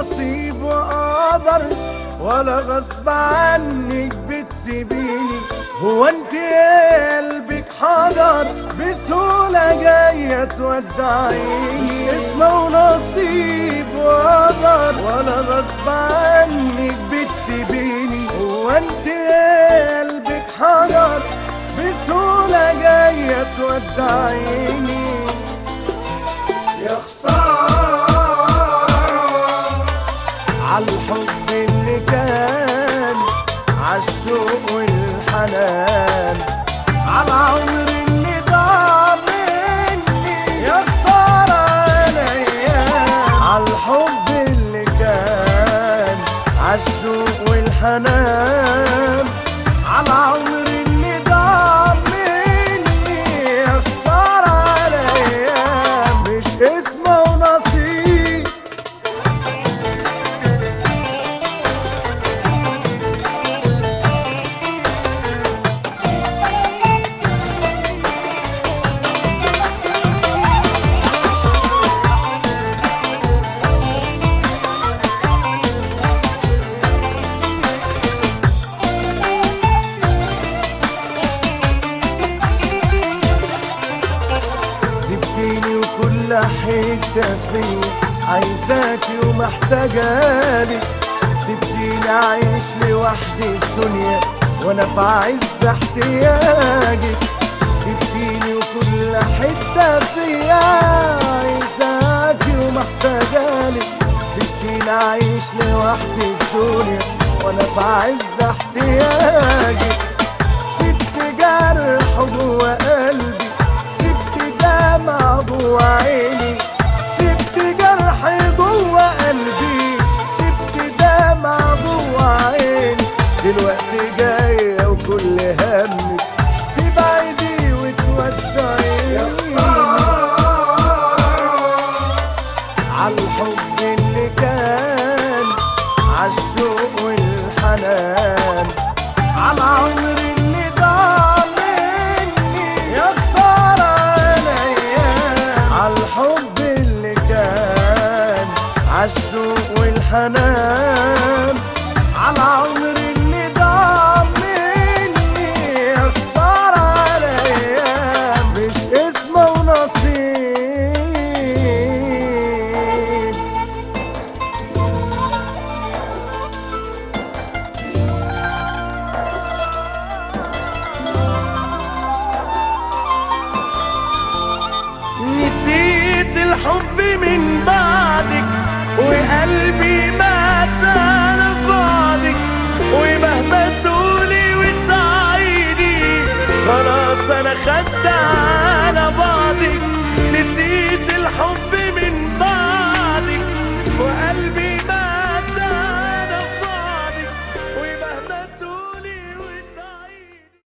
ونصيب وقدر ولا غصب عنك بتسيبيني هو انت قلبك حجر بسهولة جاية تودعيني مش اسمه ونصيب وقدر ولا غصب عنك بتسيبيني هو انت قلبك حجر بسهولة جاية تودعيني يا خسارة عالحب اللي كان عالشوق والحنان عالعمر اللي ضاع مني يا خسارة الايام عالحب اللي كان عالشوق والحنان عالعمر اللي ضاع مني يا خسارة الايام مش اسمه ونصيب سبتيني وكل حتة فيا عايزاكي ومحتاجالي سبتيني عايش لوحدي في دنيا وانا في عز احتياجي سبتيني وكل حتة فيا عايزاكي ومحتاجالي سبتيني عايش لوحدي في دنيا وانا في عز احتياجي سبت جرح جوا قلبي سبت دمع جوا عيني سبت جرح جوا قلبي سبت دمع جوا عيني دلوقتي جاية وكل همك تبعدي وتودعيني يا عالحب اللي كان عالشوق والحنان عالعمر اللي ضاع مني يا خسارة الايام عالحب اللي كان عالشوق والحنان عالعمر اللي ضاع مني يا خسارة الايام مش اسمه ونصيب نسيت الحب من بعدك وقلبي مات على بعدك ومهما تقولي وتعيني خلاص انا خدت